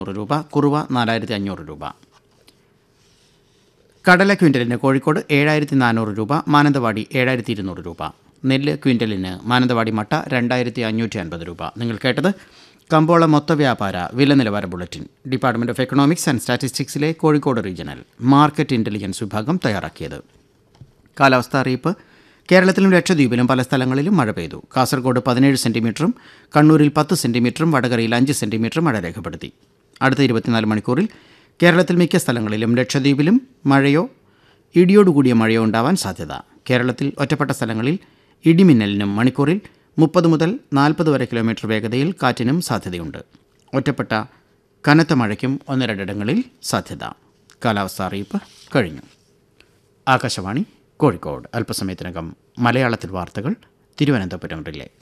നൂറ് രൂപ കുറുവ നാലായിരത്തി അഞ്ഞൂറ് രൂപ കടല ക്വിൻ്റലിന് കോഴിക്കോട് ഏഴായിരത്തി നാനൂറ് രൂപ മാനന്തവാടി ഏഴായിരത്തി ഇരുന്നൂറ് രൂപ നെല്ല് ക്വിൻ്റലിന് മാനന്തവാടി മട്ട രണ്ടായിരത്തി അഞ്ഞൂറ്റി അൻപത് രൂപ നിങ്ങൾ കേട്ടത് കമ്പോള മൊത്ത വ്യാപാര വില നിലവാര bulletin department of economics and സ്റ്റാറ്റിസ്റ്റിക്സിലെ കോഴിക്കോട് റീജിയണൽ മാർക്കറ്റ് ഇൻ്റലിജൻസ് വിഭാഗം തയ്യാറാക്കിയത് കാലാവസ്ഥാ അറിയിപ്പ് കേരളത്തിലും ലക്ഷദ്വീപിലും പല സ്ഥലങ്ങളിലും മഴ പെയ്തു കാസർഗോഡ് പതിനേഴ് സെൻറ്റിമീറ്ററും കണ്ണൂരിൽ പത്ത് സെൻറ്റിമീറ്ററും വടകരയിൽ അഞ്ച് സെൻറ്റിമീറ്ററും മഴ രേഖപ്പെടുത്തി അടുത്ത ഇരുപത്തിനാല് മണിക്കൂറിൽ കേരളത്തിൽ മിക്ക സ്ഥലങ്ങളിലും ലക്ഷദ്വീപിലും മഴയോ ഇടിയോടുകൂടിയ മഴയോ ഉണ്ടാവാൻ സാധ്യത കേരളത്തിൽ ഒറ്റപ്പെട്ട സ്ഥലങ്ങളിൽ ഇടിമിന്നലിനും മണിക്കൂറിൽ മുപ്പത് മുതൽ നാൽപ്പത് വരെ കിലോമീറ്റർ വേഗതയിൽ കാറ്റിനും സാധ്യതയുണ്ട് ഒറ്റപ്പെട്ട കനത്ത മഴയ്ക്കും ഒന്ന് രണ്ടിടങ്ങളിൽ സാധ്യത കാലാവസ്ഥാ അറിയിപ്പ് കഴിഞ്ഞു ആകാശവാണി കോഴിക്കോട് അല്പസമയത്തിനകം മലയാളത്തിൽ വാർത്തകൾ തിരുവനന്തപുരം റിലേ